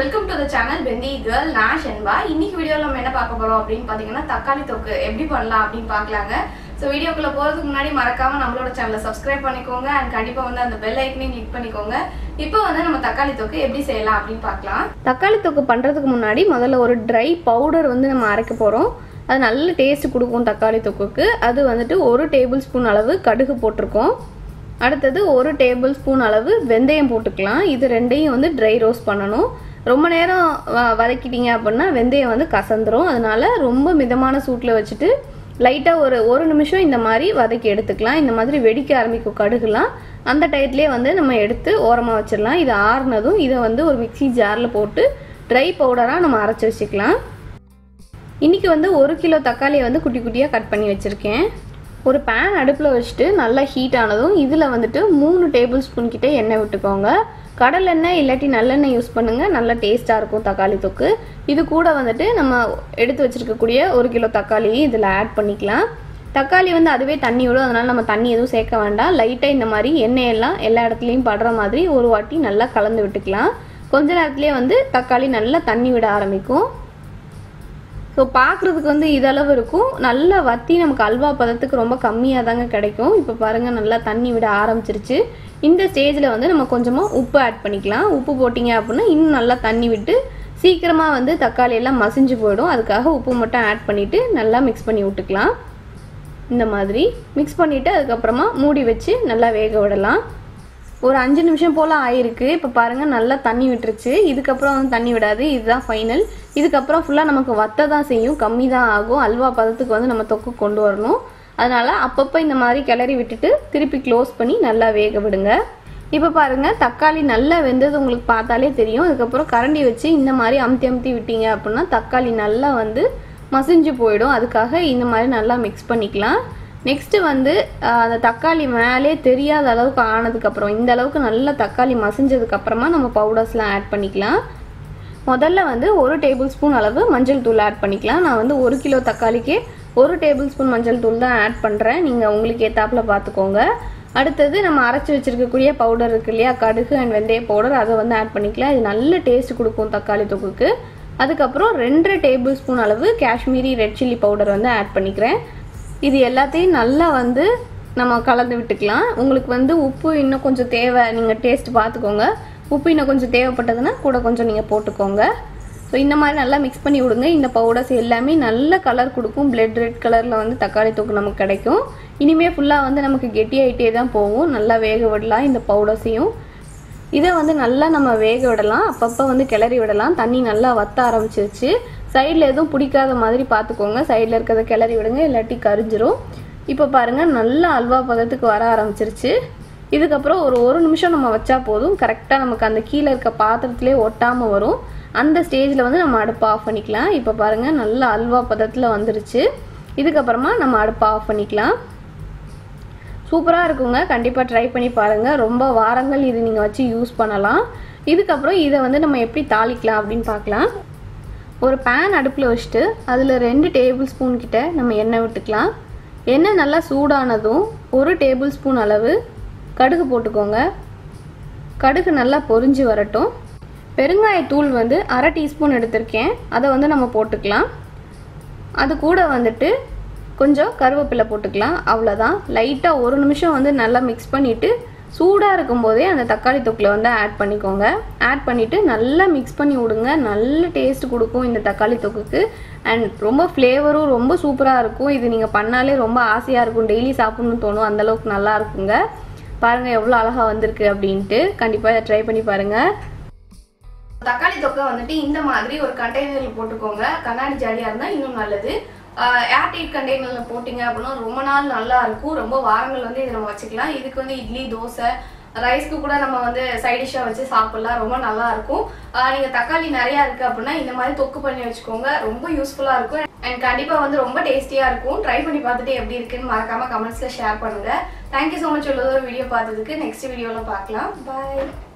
welcome to the channel பெந்தி girl நான் ஷென்பா இன்னைக்கு வீடியோவில் நம்ம என்ன பார்க்க போறோம் அப்படின்னு பார்த்தீங்கன்னா தக்காளி தொக்கு எப்படி பண்ணலாம் அப்படின்னு பார்க்கலாங்க ஸோ வீடியோக்குள்ள போகிறதுக்கு முன்னாடி மறக்காம நம்மளோட சேனலை சப்ஸ்கிரைப் பண்ணிக்கோங்க அண்ட் கண்டிப்பாக வந்து அந்த பெல் ஐக்கனையும் கிளிக் பண்ணிக்கோங்க இப்போ வந்து நம்ம தக்காளி தொக்கு எப்படி செய்யலாம் அப்படின்னு பார்க்கலாம் தக்காளி தொக்கு பண்ணுறதுக்கு முன்னாடி முதல்ல ஒரு ட்ரை பவுடர் வந்து நம்ம அரைக்க போகிறோம் அது நல்ல டேஸ்ட் கொடுக்கும் தக்காளி தொக்குக்கு அது வந்துட்டு ஒரு டேபிள் ஸ்பூன் அளவு கடுகு போட்டிருக்கோம் அடுத்தது ஒரு டேபிள் ஸ்பூன் அளவு வெந்தயம் போட்டுக்கலாம் இது ரெண்டையும் வந்து ட்ரை ரோஸ்ட் பண்ணணும் ரொம்ப நேரம் வ- வதக்கிட்டீங்க அப்படின்னா வெந்தயம் வந்து கசந்துரும் அதனால ரொம்ப மிதமான சூட்டில் வச்சுட்டு லைட்டாக ஒரு ஒரு நிமிஷம் இந்த மாதிரி வதக்கி எடுத்துக்கலாம் இந்த மாதிரி வெடிக்க ஆரம்பிக்கும் கடுகுலாம் அந்த டயத்துலேயே வந்து நம்ம எடுத்து ஓரமாக வச்சிடலாம் இது ஆறுனதும் இதை வந்து ஒரு மிக்ஸி ஜாரில் போட்டு ட்ரை பவுடராக நம்ம அரைச்சி வச்சுக்கலாம் இன்றைக்கி வந்து ஒரு கிலோ தக்காளியை வந்து குட்டி குட்டியாக கட் பண்ணி வச்சுருக்கேன் ஒரு பேன் அடுப்பில் வச்சுட்டு நல்லா ஹீட் ஆனதும் இதில் வந்துட்டு மூணு டேபிள் ஸ்பூன் கிட்ட எண்ணெய் விட்டுக்கோங்க கடலெண்ணெய் இல்லாட்டி நல்லெண்ணெய் யூஸ் பண்ணுங்கள் நல்லா டேஸ்ட்டாக இருக்கும் தக்காளி தொக்கு இது கூட வந்துட்டு நம்ம எடுத்து வச்சுருக்கக்கூடிய ஒரு கிலோ தக்காளியும் இதில் ஆட் பண்ணிக்கலாம் தக்காளி வந்து அதுவே தண்ணி விடும் அதனால் நம்ம தண்ணி எதுவும் சேர்க்க வேண்டாம் லைட்டாக இந்த மாதிரி எண்ணெயெல்லாம் எல்லா இடத்துலையும் படுற மாதிரி ஒரு வாட்டி நல்லா கலந்து விட்டுக்கலாம் கொஞ்ச நேரத்துலேயே வந்து தக்காளி நல்லா தண்ணி விட ஆரம்பிக்கும் ஸோ பார்க்குறதுக்கு வந்து இதளவு இருக்கும் நல்லா வத்தி நமக்கு அல்வா பதத்துக்கு ரொம்ப கம்மியாக தாங்க கிடைக்கும் இப்போ பாருங்கள் நல்லா தண்ணி விட ஆரம்பிச்சிருச்சு இந்த ஸ்டேஜில் வந்து நம்ம கொஞ்சமாக உப்பு ஆட் பண்ணிக்கலாம் உப்பு போட்டிங்க அப்படின்னா இன்னும் நல்லா தண்ணி விட்டு சீக்கிரமாக வந்து தக்காளி எல்லாம் மசிஞ்சு போயிடும் அதுக்காக உப்பு மட்டும் ஆட் பண்ணிவிட்டு நல்லா மிக்ஸ் பண்ணி விட்டுக்கலாம் இந்த மாதிரி மிக்ஸ் பண்ணிவிட்டு அதுக்கப்புறமா மூடி வச்சு நல்லா வேக விடலாம் ஒரு அஞ்சு நிமிஷம் போல் ஆயிருக்கு இப்போ பாருங்கள் நல்லா தண்ணி விட்டுருச்சு இதுக்கப்புறம் வந்து தண்ணி விடாது இதுதான் ஃபைனல் இதுக்கப்புறம் ஃபுல்லாக நமக்கு வத்த தான் செய்யும் கம்மி தான் ஆகும் அல்வா பதத்துக்கு வந்து நம்ம தொக்கு கொண்டு வரணும் அதனால் அப்பப்போ இந்த மாதிரி கிளறி விட்டுட்டு திருப்பி க்ளோஸ் பண்ணி நல்லா வேக விடுங்க இப்போ பாருங்கள் தக்காளி நல்லா வெந்தது உங்களுக்கு பார்த்தாலே தெரியும் அதுக்கப்புறம் கரண்டி வச்சு இந்த மாதிரி அமுத்தி அமுத்தி விட்டீங்க அப்படின்னா தக்காளி நல்லா வந்து மசிஞ்சு போயிடும் அதுக்காக இந்த மாதிரி நல்லா மிக்ஸ் பண்ணிக்கலாம் நெக்ஸ்ட்டு வந்து ஆஹ், அந்த தக்காளி மேலே தெரியாத அளவுக்கு ஆனதுக்கப்புறம் இந்த அளவுக்கு நல்லா தக்காளி மசிஞ்சதுக்கப்புறமா நம்ம பவுடர்ஸ்லாம் ஆட் பண்ணிக்கலாம் முதல்ல வந்து ஒரு டேபிள் ஸ்பூன் அளவு மஞ்சள் தூள் ஆட் பண்ணிக்கலாம் நான் வந்து ஒரு கிலோ தக்காளிக்கு ஒரு டேபிள் ஸ்பூன் மஞ்சள் தூள் தான் ஆட் பண்ணுறேன் நீங்கள் உங்களுக்கு ஏத்தாப்புல பார்த்துக்கோங்க அடுத்தது நம்ம அரைச்சி வச்சிருக்கக்கூடிய பவுடர் இருக்கு இல்லையா கடுகு அண்ட் வெந்தய பவுடர் அதை வந்து ஆட் பண்ணிக்கலாம் இது நல்ல டேஸ்ட் கொடுக்கும் தக்காளி தொக்குக்கு அதுக்கப்புறம் ரெண்டரை டேபிள் ஸ்பூன் அளவு காஷ்மீரி ரெட் சில்லி பவுடர் வந்து ஆட் பண்ணிக்கிறேன் இது எல்லாத்தையும் நல்லா வந்து நம்ம கலந்து விட்டுக்கலாம் உங்களுக்கு வந்து உப்பு இன்னும் கொஞ்சம் தேவை நீங்கள் டேஸ்ட் பார்த்துக்கோங்க உப்பு இன்னும் கொஞ்சம் தேவைப்பட்டதுன்னா கூட கொஞ்சம் நீங்கள் போட்டுக்கோங்க ஸோ இந்த மாதிரி நல்லா மிக்ஸ் பண்ணி விடுங்க இந்த பவுடர்ஸ் எல்லாமே நல்ல கலர் கொடுக்கும் பிளட் ரெட் கலரில் வந்து தக்காளி தொக்கு நமக்கு கிடைக்கும் இனிமே ஃபுல்லாக வந்து நமக்கு கெட்டியாயிட்டே தான் போகும் நல்லா வேக விடலாம் இந்த பவுடர்ஸையும் இதை வந்து நல்லா நம்ம வேக விடலாம் அப்பப்போ வந்து கிளறி விடலாம் தண்ணி நல்லா வத்த ஆரம்பிச்சிருச்சு சைடில் எதுவும் பிடிக்காத மாதிரி பார்த்துக்கோங்க சைடில் இருக்கிறத கிளறி விடுங்க இல்லாட்டி கரிஞ்சிரும் இப்போ பாருங்கள் நல்லா அல்வா பதத்துக்கு வர ஆரம்பிச்சிருச்சு இதுக்கப்புறம் ஒரு ஒரு நிமிஷம் நம்ம வச்சா போதும் கரெக்டாக நமக்கு அந்த கீழே இருக்க பாத்திரத்திலே ஒட்டாமல் வரும் அந்த ஸ்டேஜில் வந்து நம்ம அடுப்பை ஆஃப் பண்ணிக்கலாம் இப்போ பாருங்கள் நல்லா அல்வா பதத்தில் வந்துருச்சு இதுக்கப்புறமா நம்ம அடுப்பை ஆஃப் பண்ணிக்கலாம் சூப்பராக இருக்குங்க கண்டிப்பாக ட்ரை பண்ணி பாருங்கள் ரொம்ப வாரங்கள் இது நீங்கள் வச்சு யூஸ் பண்ணலாம் இதுக்கப்புறம் இதை வந்து நம்ம எப்படி தாளிக்கலாம் அப்படின்னு பார்க்கலாம் ஒரு பேன் அடுப்பில் வச்சுட்டு அதில் ரெண்டு டேபிள் ஸ்பூன் கிட்ட நம்ம எண்ணெய் விட்டுக்கலாம் எண்ணெய் நல்லா சூடானதும் ஒரு டேபிள் ஸ்பூன் அளவு கடுகு போட்டுக்கோங்க கடுகு நல்லா பொரிஞ்சு வரட்டும் பெருங்காயத்தூள் வந்து அரை டீஸ்பூன் எடுத்திருக்கேன் அதை வந்து நம்ம போட்டுக்கலாம் அது கூட வந்துட்டு கொஞ்சம் கருவேப்பிலை போட்டுக்கலாம் அவ்வளோதான் லைட்டாக ஒரு நிமிஷம் வந்து நல்லா மிக்ஸ் பண்ணிவிட்டு சூடாக இருக்கும்போதே அந்த தக்காளி தொக்கில் வந்து ஆட் பண்ணிக்கோங்க ஆட் பண்ணிவிட்டு நல்லா மிக்ஸ் பண்ணி விடுங்க நல்ல டேஸ்ட் கொடுக்கும் இந்த தக்காளி தொக்குக்கு அண்ட் ரொம்ப ஃப்ளேவரும் ரொம்ப சூப்பராக இருக்கும் இது நீங்கள் பண்ணாலே ரொம்ப ஆசையாக இருக்கும் டெய்லி சாப்பிட்ணுன்னு தோணும் அந்தளவுக்கு நல்லா இருக்குங்க பாருங்கள் எவ்வளோ அழகாக வந்திருக்கு அப்படின்ட்டு கண்டிப்பாக ட்ரை பண்ணி பாருங்கள் தக்காளி தொக்கை வந்துட்டு இந்த மாதிரி ஒரு கண்டெய்னரில் போட்டுக்கோங்க கண்ணாடி ஜாடியாக இருந்தால் இன்னும் நல்லது ஏர்டைட் கண்டெய்னரில் போட்டிங்க அப்படின்னா ரொம்ப நாள் நல்லா இருக்கும் ரொம்ப வாரங்கள் வந்து இதை நம்ம வச்சுக்கலாம் இதுக்கு வந்து இட்லி தோசை ரைஸ்க்கு கூட நம்ம வந்து சைட் டிஷ்ஷாக வச்சு சாப்பிடலாம் ரொம்ப நல்லா இருக்கும் ஆஹ் நீங்க தக்காளி நிறையா இருக்கு அப்படின்னா இந்த மாதிரி தொக்கு பண்ணி வச்சுக்கோங்க ரொம்ப யூஸ்ஃபுல்லாக இருக்கும் அண்ட் கண்டிப்பாக வந்து ரொம்ப டேஸ்டியாக இருக்கும் ட்ரை பண்ணி பார்த்துட்டு எப்படி இருக்குன்னு மறக்காம கமெண்ட்ஸில் ஷேர் பண்ணுங்க தேங்க்யூ ஸோ மச் உள்ள ஒரு வீடியோ பார்த்ததுக்கு நெக்ஸ்ட் வீடியோவில் பார்க்கலாம் பாய்